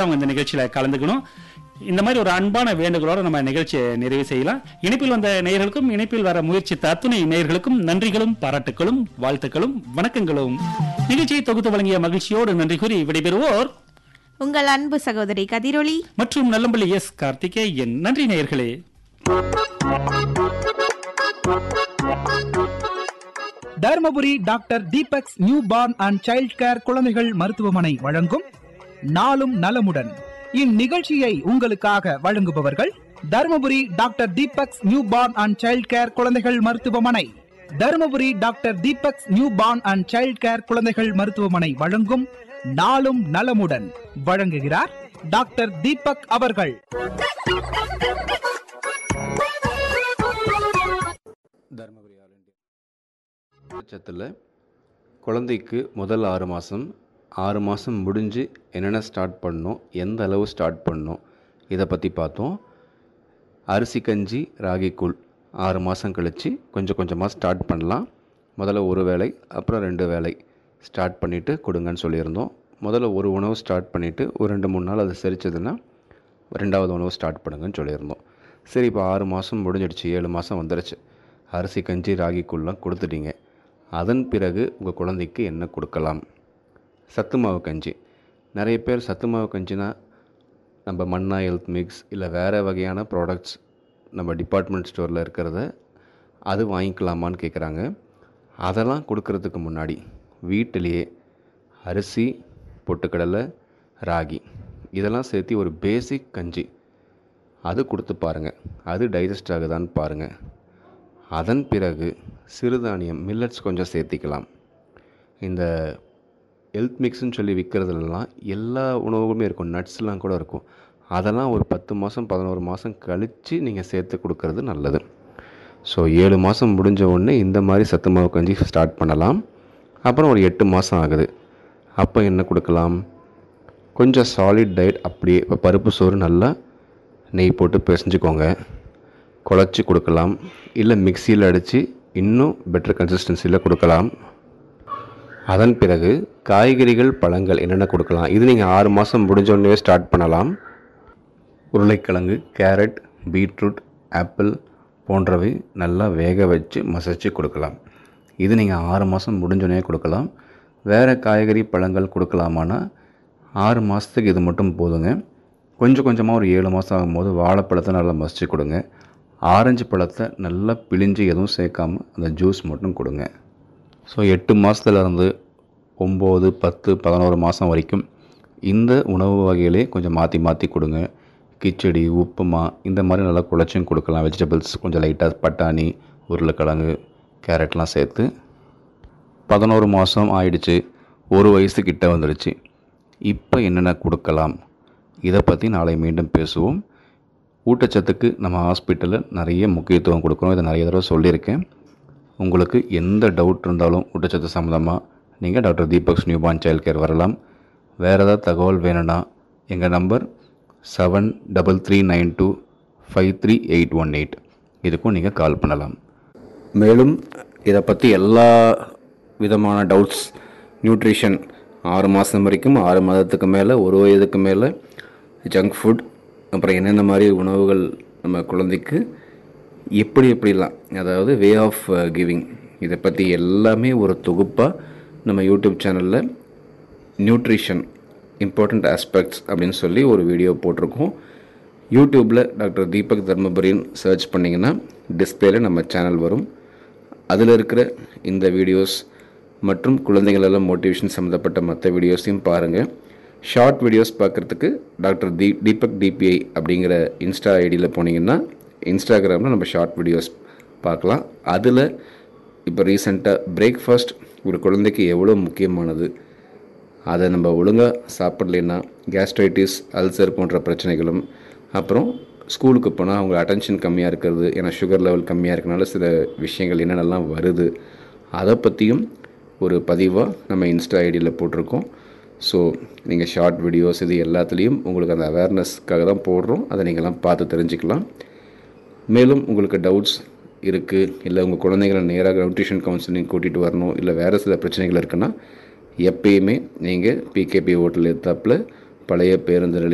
அவங்க இந்த நிகழ்ச்சியில கலந்துக்கணும் இந்த மாதிரி ஒரு அன்பான வேண்டுகோளோட நம்ம நிகழ்ச்சியை நிறைவு செய்யலாம் இணைப்பில் வந்த நேயர்களுக்கும் இணைப்பில் வர முயற்சித்த அத்துணை நேயர்களுக்கும் நன்றிகளும் பாராட்டுகளும் வாழ்த்துக்களும் வணக்கங்களும் நிகழ்ச்சியை தொகுத்து வழங்கிய மகிழ்ச்சியோடு நன்றி கூறி விடைபெறுவோர் உங்கள் அன்பு சகோதரி கதிரொளி மற்றும் நல்லம்பள்ளி எஸ் கார்த்திகேயன் நன்றி நேயர்களே Dharmapuri doctor Deepak's new born and child care குழந்தைகள் மருத்துவமனை வழங்கும் நாளும் நலமுடன் இந்நிகழ்ச்சியை உங்களுக்காக வழங்குபவர்கள் Dharmapuri doctor Deepak's new born and child care குழந்தைகள் மருத்துவமனை Dharmapuri doctor Deepak's new born and child care குழந்தைகள் மருத்துவமனை வழங்கும் நாளும் நலமுடன் வழங்குகிறார் டாக்டர் தீபக் அவர்கள் தருமபுரி ஆல் இந்தியா பட்சத்தில் குழந்தைக்கு முதல் ஆறு மாதம் ஆறு மாதம் முடிஞ்சு என்னென்ன ஸ்டார்ட் பண்ணணும் எந்த அளவு ஸ்டார்ட் பண்ணணும் இதை பற்றி பார்த்தோம் அரிசி கஞ்சி ராகி கூழ் ஆறு மாதம் கழித்து கொஞ்சம் கொஞ்சமாக ஸ்டார்ட் பண்ணலாம் முதல்ல ஒரு வேளை அப்புறம் ரெண்டு வேளை ஸ்டார்ட் பண்ணிவிட்டு கொடுங்கன்னு சொல்லியிருந்தோம் முதல்ல ஒரு உணவு ஸ்டார்ட் பண்ணிவிட்டு ஒரு ரெண்டு மூணு நாள் அது செரிச்சதுன்னா ரெண்டாவது உணவு ஸ்டார்ட் பண்ணுங்கன்னு சொல்லியிருந்தோம் சரி இப்போ ஆறு மாதம் முடிஞ்சிடுச்சு ஏழு மாதம் வந்துடுச்சு அரிசி கஞ்சி ராகி கூழ்லாம் கொடுத்துட்டீங்க அதன் பிறகு உங்கள் குழந்தைக்கு என்ன கொடுக்கலாம் சத்து மாவு கஞ்சி நிறைய பேர் சத்து மாவு கஞ்சினா நம்ம மன்னா ஹெல்த் மிக்ஸ் இல்லை வேறு வகையான ப்ராடக்ட்ஸ் நம்ம டிபார்ட்மெண்ட் ஸ்டோரில் இருக்கிறத அது வாங்கிக்கலாமான்னு கேட்குறாங்க அதெல்லாம் கொடுக்கறதுக்கு முன்னாடி வீட்டிலேயே அரிசி பொட்டுக்கடலை ராகி இதெல்லாம் சேர்த்து ஒரு பேசிக் கஞ்சி அது கொடுத்து பாருங்கள் அது டைஜஸ்ட் ஆகுதான்னு பாருங்கள் அதன் பிறகு சிறுதானியம் மில்லட்ஸ் கொஞ்சம் சேர்த்திக்கலாம் இந்த ஹெல்த் மிக்ஸ்னு சொல்லி விற்கிறதுலலாம் எல்லா உணவுகளுமே இருக்கும் நட்ஸ்லாம் கூட இருக்கும் அதெல்லாம் ஒரு பத்து மாதம் பதினோரு மாதம் கழித்து நீங்கள் சேர்த்து கொடுக்கறது நல்லது ஸோ ஏழு மாதம் முடிஞ்ச உடனே இந்த மாதிரி சத்து மாவு கஞ்சி ஸ்டார்ட் பண்ணலாம் அப்புறம் ஒரு எட்டு மாதம் ஆகுது அப்போ என்ன கொடுக்கலாம் கொஞ்சம் சாலிட் டயட் அப்படியே இப்போ பருப்பு சோறு நல்லா நெய் போட்டு பிசைஞ்சுக்கோங்க குழச்சி கொடுக்கலாம் இல்லை மிக்சியில் அடித்து இன்னும் பெட்டர் கன்சிஸ்டன்சியில் கொடுக்கலாம் அதன் பிறகு காய்கறிகள் பழங்கள் என்னென்ன கொடுக்கலாம் இது நீங்கள் ஆறு மாதம் முடிஞ்ச உடனே ஸ்டார்ட் பண்ணலாம் உருளைக்கிழங்கு கேரட் பீட்ரூட் ஆப்பிள் போன்றவை நல்லா வேக வச்சு மசிச்சு கொடுக்கலாம் இது நீங்கள் ஆறு மாதம் முடிஞ்சோடனே கொடுக்கலாம் வேறு காய்கறி பழங்கள் கொடுக்கலாமான்னா ஆறு மாதத்துக்கு இது மட்டும் போதுங்க கொஞ்சம் கொஞ்சமாக ஒரு ஏழு மாதம் ஆகும்போது வாழைப்பழத்தை நல்லா மசிச்சு கொடுங்க ஆரஞ்சு பழத்தை நல்லா பிழிஞ்சு எதுவும் சேர்க்காம அந்த ஜூஸ் மட்டும் கொடுங்க ஸோ எட்டு மாதத்துலேருந்து ஒம்பது பத்து பதினோரு மாதம் வரைக்கும் இந்த உணவு வகையிலே கொஞ்சம் மாற்றி மாற்றி கொடுங்க கிச்சடி உப்புமா இந்த மாதிரி நல்லா குழச்சும் கொடுக்கலாம் வெஜிடபிள்ஸ் கொஞ்சம் லைட்டாக பட்டாணி உருளைக்கிழங்கு கேரட்லாம் சேர்த்து பதினோரு மாதம் ஆயிடுச்சு ஒரு வயசு கிட்ட வந்துடுச்சு இப்போ என்னென்ன கொடுக்கலாம் இதை பற்றி நாளை மீண்டும் பேசுவோம் ஊட்டச்சத்துக்கு நம்ம ஹாஸ்பிட்டலில் நிறைய முக்கியத்துவம் கொடுக்குறோம் இதை நிறைய தடவை சொல்லியிருக்கேன் உங்களுக்கு எந்த டவுட் இருந்தாலும் ஊட்டச்சத்து சம்மந்தமாக நீங்கள் doctor Deepak's newborn child care வரலாம் வேறு ஏதாவது தகவல் வேணும்னா எங்கள் number seven double three nine two five three eight one eight இதுக்கும் நீங்கள் கால் பண்ணலாம் மேலும் இதை பற்றி எல்லா விதமான டவுட்ஸ் நியூட்ரிஷன் ஆறு மாதம் வரைக்கும் ஆறு மாதத்துக்கு மேலே ஒரு வயதுக்கு மேலே ஜங்க் ஃபுட் அப்புறம் என்னென்ன மாதிரி உணவுகள் நம்ம குழந்தைக்கு எப்படி எப்படிலாம் அதாவது வே ஆஃப் கிவிங் இதை பற்றி எல்லாமே ஒரு தொகுப்பாக நம்ம யூடியூப் சேனலில் நியூட்ரிஷன் இம்பார்ட்டண்ட் ஆஸ்பெக்ட்ஸ் அப்படின்னு சொல்லி ஒரு வீடியோ போட்டிருக்கோம் யூடியூப்பில் டாக்டர் தீபக் தர்மபுரின்னு சர்ச் பண்ணிங்கன்னா டிஸ்பிளேல நம்ம சேனல் வரும் அதில் இருக்கிற இந்த வீடியோஸ் மற்றும் குழந்தைகள் எல்லாம் மோட்டிவேஷன் சம்மந்தப்பட்ட மற்ற வீடியோஸையும் பாருங்கள் ஷார்ட் வீடியோஸ் பார்க்குறதுக்கு டாக்டர் தி தீபக் டிபிஐ அப்படிங்கிற இன்ஸ்டா ஐடியில் போனீங்கன்னா இன்ஸ்டாகிராமில் நம்ம ஷார்ட் வீடியோஸ் பார்க்கலாம் அதில் இப்போ ரீசெண்டாக பிரேக்ஃபாஸ்ட் ஒரு குழந்தைக்கு எவ்வளோ முக்கியமானது அதை நம்ம ஒழுங்காக சாப்பிடலைன்னா கேஸ்ட்ரைட்டிஸ் அல்சர் போன்ற பிரச்சனைகளும் அப்புறம் ஸ்கூலுக்கு போனால் அவங்க அட்டென்ஷன் கம்மியாக இருக்கிறது ஏன்னா சுகர் லெவல் கம்மியாக இருக்கனால சில விஷயங்கள் என்னென்னலாம் வருது அதை பற்றியும் ஒரு பதிவாக நம்ம இன்ஸ்டா ஐடியில் போட்டிருக்கோம் ஸோ நீங்கள் ஷார்ட் வீடியோஸ் இது எல்லாத்துலேயும் உங்களுக்கு அந்த அவேர்னஸ்க்காக தான் போடுறோம் அதை நீங்கள்லாம் பார்த்து தெரிஞ்சுக்கலாம் மேலும் உங்களுக்கு டவுட்ஸ் இருக்குது இல்லை உங்கள் குழந்தைகளை நேராக நியூட்ரிஷன் கவுன்சிலிங் கூட்டிகிட்டு வரணும் இல்லை வேறு சில பிரச்சனைகள் இருக்குன்னா எப்பயுமே நீங்கள் பிகேபி ஹோட்டல் எத்தாப்பில் பழைய பேருந்து நிலையம்